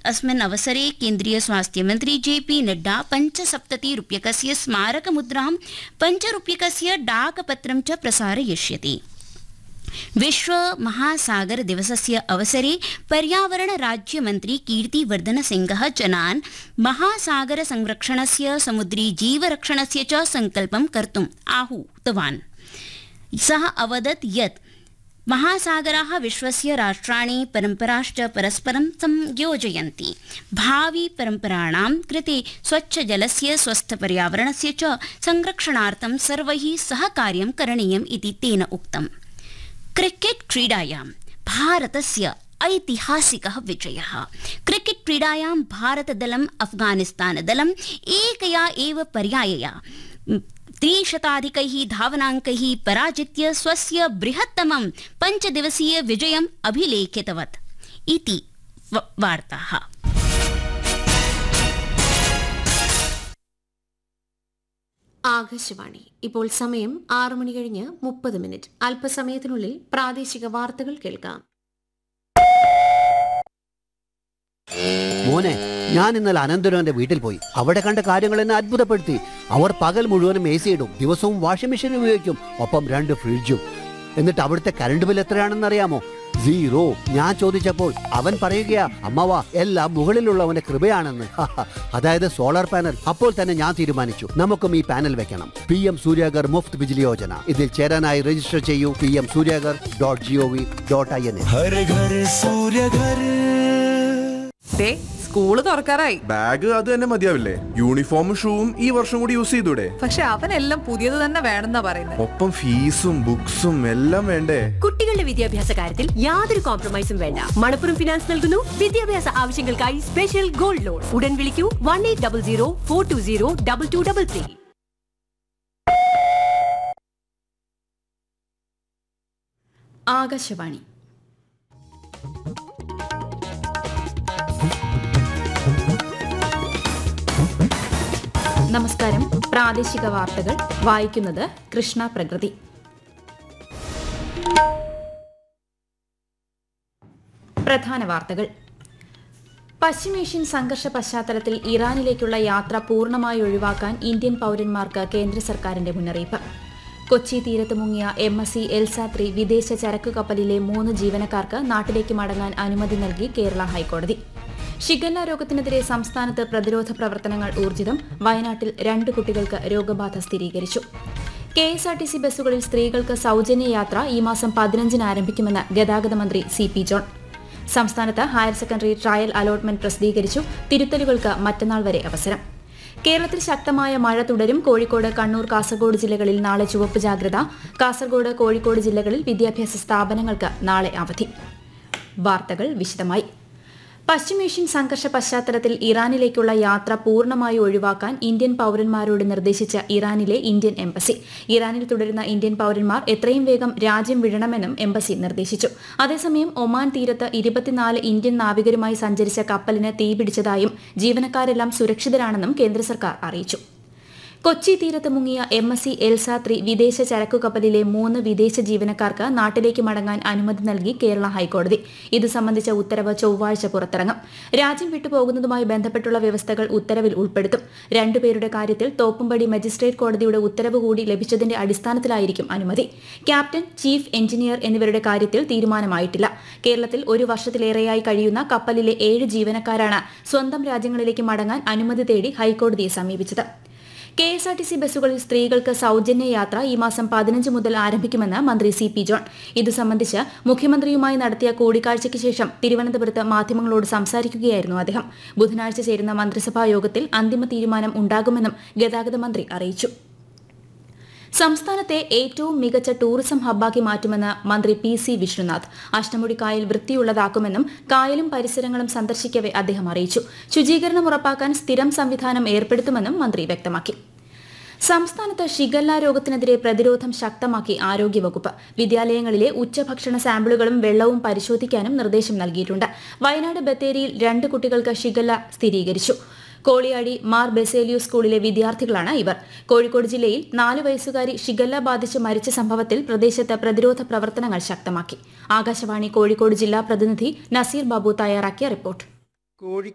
अस्मिन् अवसरे केन्द्रीय स्वास्थ्यमन्त्री जेपी नड्डा पञ्चसप्तति रूप्यकस्य स्मारकमुद्रां पञ्चरूप्यकस्य डाकपत्रं च प्रसारयिष्यति विश्व महासागर दिवसस्य अवसरे पर्यावरण राज्यमन्त्री कीर्तिवर्धन सिंह जनान् महासागर संरक्षणस्य समुद्री जीवरक्षणस्य च संकल्पं कर्तुम् आहूतवान् सः अवदत् यत् महासागराः विश्वस्य राष्ट्राणि परम्पराश्च परस्परं संयोजयन्ति भावि परम्पराणां कृते स्वच्छजलस्य स्वस्थपर्यावरणस्य च संरक्षणार्थं सर्वैः सह कार्यं करणीयम् इति तेन उक्तम् क्रिकेट् क्रीडायां भारतस्य ऐतिहासिकः विजयः क्रिकेट् क्रीडायां भारतदलम् अफगानिस्तानदलम् एकया एव पर्यायया त्रिशताधिकैः धावनाङ्कैः पराजित्य स्वस्य बृहत्तमं पञ्चदिवसीय विजयम् अभिलेखितवत् इति वार्ताः ആകാശവാണി ഇപ്പോൾ സമയം ആറു മണി കഴിഞ്ഞ് മുപ്പത് മിനിറ്റ് അല്പസമയത്തിനുള്ളിൽ പ്രാദേശിക വാർത്തകൾ കേൾക്കാം മോനെ ഞാൻ ഇന്നലെ അനന്തരവന്റെ വീട്ടിൽ പോയി അവിടെ കണ്ട കാര്യങ്ങൾ എന്നെ അത്ഭുതപ്പെടുത്തി അവർ പകൽ മുഴുവനും എ സി ഇടും ദിവസവും വാഷിംഗ് മെഷീൻ ഉപയോഗിക്കും ഒപ്പം രണ്ട് ഫ്രിഡ്ജും എന്നിട്ട് അവിടുത്തെ കറണ്ട് ബിൽ എത്രയാണെന്ന് അറിയാമോ സീറോ ഞാൻ ചോദിച്ചപ്പോൾ അവൻ പറയുകയാ അമ്മവ എല്ലാം മുകളിലുള്ളവന്റെ കൃപയാണെന്ന് അതായത് സോളാർ പാനൽ അപ്പോൾ തന്നെ ഞാൻ തീരുമാനിച്ചു നമുക്കും ഈ പാനൽ വെക്കണം പി എം സൂര്യാഗർ മുഫ്ത് ബിജിലി യോജന ഇതിൽ ചേരാനായി രജിസ്റ്റർ ചെയ്യൂ P M Suryaghar dot G O V dot I N Har Ghar Surya Ghar ദേ സ്കൂള് തുറക്കാറായി ബാഗ് അത് തന്നെ മതിയാവില്ലേ യൂണിഫോമും ഷൂവും ഈ വർഷം കൂടി യൂസ് ചെയ്തൂടെ പക്ഷെ അവനെല്ലാം പുതിയത് തന്നെ വേണമെന്നാ പറയുന്നത് ഒപ്പം ഫീസും ബുക്സും എല്ലാം വേണ്ടേ കുട്ടികളുടെ വിദ്യാഭ്യാസ കാര്യത്തിൽ യാതൊരു കോംപ്രമൈസും വേണ്ട മണപ്പുറം ഫിനാൻസ് നൽകുന്നു വിദ്യാഭ്യാസ ആവശ്യങ്ങൾക്കായി സ്പെഷ്യൽ ഗോൾഡ് ലോൺ ഉടൻ വിളിക്കൂ one eight double zero four two zero double two double three Akashvani നമസ്കാരം പ്രാദേശിക വാർത്തകൾ വായിക്കുന്നത് കൃഷ്ണ പ്രകൃതി പ്രധാന വാർത്തകൾ പശ്ചിമേഷ്യൻ സംഘർഷ പശ്ചാത്തലത്തിൽ ഇറാനിലേക്കുള്ള യാത്ര പൂർണ്ണമായി ഒഴിവാക്കാൻ ഇന്ത്യൻ പൌരന്മാർക്ക് കേന്ദ്ര സർക്കാരിന്റെ മുന്നറിയിപ്പ് കൊച്ചി തീരത്ത് മുങ്ങിയ എം എസ് സി എൽസാത്രി വിദേശ ചരക്കു കപ്പലിലെ മൂന്ന് ജീവനക്കാർക്ക് നാട്ടിലേക്ക് മടങ്ങാൻ അനുമതി നൽകി കേരള ഹൈക്കോടതി ഷിഗല്ല രോഗത്തിനെതിരെ സംസ്ഥാനത്ത് പ്രതിരോധ പ്രവർത്തനങ്ങൾ ഊർജിതം വയനാട്ടിൽ രണ്ട് കുട്ടികൾക്ക് രോഗബാധ സ്ഥിരീകരിച്ചു K S R T C ബസ്സുകളിൽ സ്ത്രീകൾക്ക് സൗജന്യ യാത്ര ഈ മാസം പതിനഞ്ചിന് ആരംഭിക്കുമെന്ന് ഗതാഗത മന്ത്രി സി പി ജോൺ സംസ്ഥാനത്ത് ഹയർ സെക്കൻഡറി ട്രയൽ അലോട്ട്മെന്റ് പ്രസിദ്ധീകരിച്ചു തിരുത്തലുകൾക്ക് മറ്റന്നാൾ വരെ അവസരം കേരളത്തിൽ ശക്തമായ മഴ തുടരും കോഴിക്കോട് കണ്ണൂർ കാസർഗോഡ് ജില്ലകളിൽ നാളെ ചുവപ്പ് ജാഗ്രത കാസർഗോഡ് കോഴിക്കോട് ജില്ലകളിൽ വിദ്യാഭ്യാസ സ്ഥാപനങ്ങൾക്ക് നാളെ അവധി വാർത്തകൾ വിശദമായി പശ്ചിമേഷ്യൻ സംഘർഷ പശ്ചാത്തലത്തിൽ ഇറാനിലേക്കുള്ള യാത്ര പൂർണ്ണമായി ഒഴിവാക്കാൻ ഇന്ത്യൻ പൌരന്മാരോട് നിർദ്ദേശിച്ച ഇറാനിലെ ഇന്ത്യൻ എംബസി ഇറാനിൽ തുടരുന്ന ഇന്ത്യൻ പൌരന്മാർ എത്രയും വേഗം രാജ്യം വിടണമെന്നും എംബസി നിർദ്ദേശിച്ചു അതേസമയം ഒമാൻ തീരത്ത് ഇരുപത്തിനാല് ഇന്ത്യൻ നാവികരുമായി സഞ്ചരിച്ച കപ്പലിന് തീപിടിച്ചതായും ജീവനക്കാരെല്ലാം സുരക്ഷിതരാണെന്നും കേന്ദ്ര സർക്കാർ അറിയിച്ചു കൊച്ചി തീരത്ത് മുങ്ങിയ എം എസ് സി എൽസാത്രി വിദേശ ചരക്കു കപ്പലിലെ മൂന്ന് വിദേശ ജീവനക്കാർക്ക് നാട്ടിലേക്ക് മടങ്ങാൻ അനുമതി നൽകി കേരള ഹൈക്കോടതി ഇത് സംബന്ധിച്ച ഉത്തരവ് ചൊവ്വാഴ്ച പുറത്തിറങ്ങും രാജ്യം വിട്ടുപോകുന്നതുമായി ബന്ധപ്പെട്ടുള്ള വ്യവസ്ഥകൾ ഉത്തരവിൽ ഉൾപ്പെടുത്തും രണ്ടുപേരുടെ കാര്യത്തിൽ തോപ്പുംപടി മജിസ്ട്രേറ്റ് കോടതിയുടെ ഉത്തരവ് കൂടി ലഭിച്ചതിന്റെ അടിസ്ഥാനത്തിലായിരിക്കും അനുമതി ക്യാപ്റ്റൻ ചീഫ് എഞ്ചിനീയർ എന്നിവരുടെ കാര്യത്തിൽ തീരുമാനമായിട്ടില്ല കേരളത്തിൽ ഒരു വർഷത്തിലേറെയായി കഴിയുന്ന കപ്പലിലെ ഏഴ് ജീവനക്കാരാണ് സ്വന്തം രാജ്യങ്ങളിലേക്ക് മടങ്ങാൻ അനുമതി തേടി ഹൈക്കോടതിയെ സമീപിച്ചത് K S R T C ബസ്സുകളിൽ സ്ത്രീകൾക്ക് സൗജന്യ യാത്ര ഈ മാസം പതിനഞ്ച് മുതൽ ആരംഭിക്കുമെന്ന് മന്ത്രി സി പി ജോൺ ഇത് സംബന്ധിച്ച് മുഖ്യമന്ത്രിയുമായി നടത്തിയ കൂടിക്കാഴ്ചയ്ക്ക് ശേഷം തിരുവനന്തപുരത്ത് മാധ്യമങ്ങളോട് സംസാരിക്കുകയായിരുന്നു അദ്ദേഹം ബുധനാഴ്ച ചേരുന്ന മന്ത്രിസഭാ യോഗത്തിൽ അന്തിമ തീരുമാനം ഉണ്ടാകുമെന്നും ഗതാഗത മന്ത്രി അറിയിച്ചു സംസ്ഥാനത്തെ ഏറ്റവും മികച്ച ടൂറിസം ഹബ്ബാക്കി മാറ്റുമെന്ന് മന്ത്രി പി സി വിഷ്ണുനാഥ് അഷ്ടമുടി കായൽ വൃത്തിയുള്ളതാക്കുമെന്നും കായലും പരിസരങ്ങളും സന്ദർശിക്കവെ അദ്ദേഹം അറിയിച്ചു ശുചീകരണം ഉറപ്പാക്കാൻ സ്ഥിരം സംവിധാനം ഏർപ്പെടുത്തുമെന്നും മന്ത്രി വ്യക്തമാക്കി സംസ്ഥാനത്ത് ഷിഗല്ല രോഗത്തിനെതിരെ പ്രതിരോധം ശക്തമാക്കി ആരോഗ്യവകുപ്പ് വിദ്യാലയങ്ങളിലെ ഉച്ചഭക്ഷണ സാമ്പിളുകളും വെള്ളവും പരിശോധിക്കാനും നിർദ്ദേശം നൽകിയിട്ടുണ്ട് വയനാട് ബത്തേരിയിൽ രണ്ട് കുട്ടികൾക്ക് ഷിഗല്ല സ്ഥിരീകരിച്ചു കോളിയാടി മാർ ബെസേലിയോ സ്കൂളിലെ വിദ്യാർത്ഥികളാണ് ഇവർ കോഴിക്കോട് ജില്ലയിൽ നാല് വയസ്സുകാരി ഷിഗല്ല ബാധിച്ച് മരിച്ച സംഭവത്തിൽ പ്രദേശത്ത് പ്രതിരോധ പ്രവർത്തനങ്ങൾ ശക്തമാക്കി ആകാശവാണി കോഴിക്കോട് ജില്ലാ പ്രതിനിധി നസീർ ബാബു തയ്യാറാക്കിയ റിപ്പോർട്ട്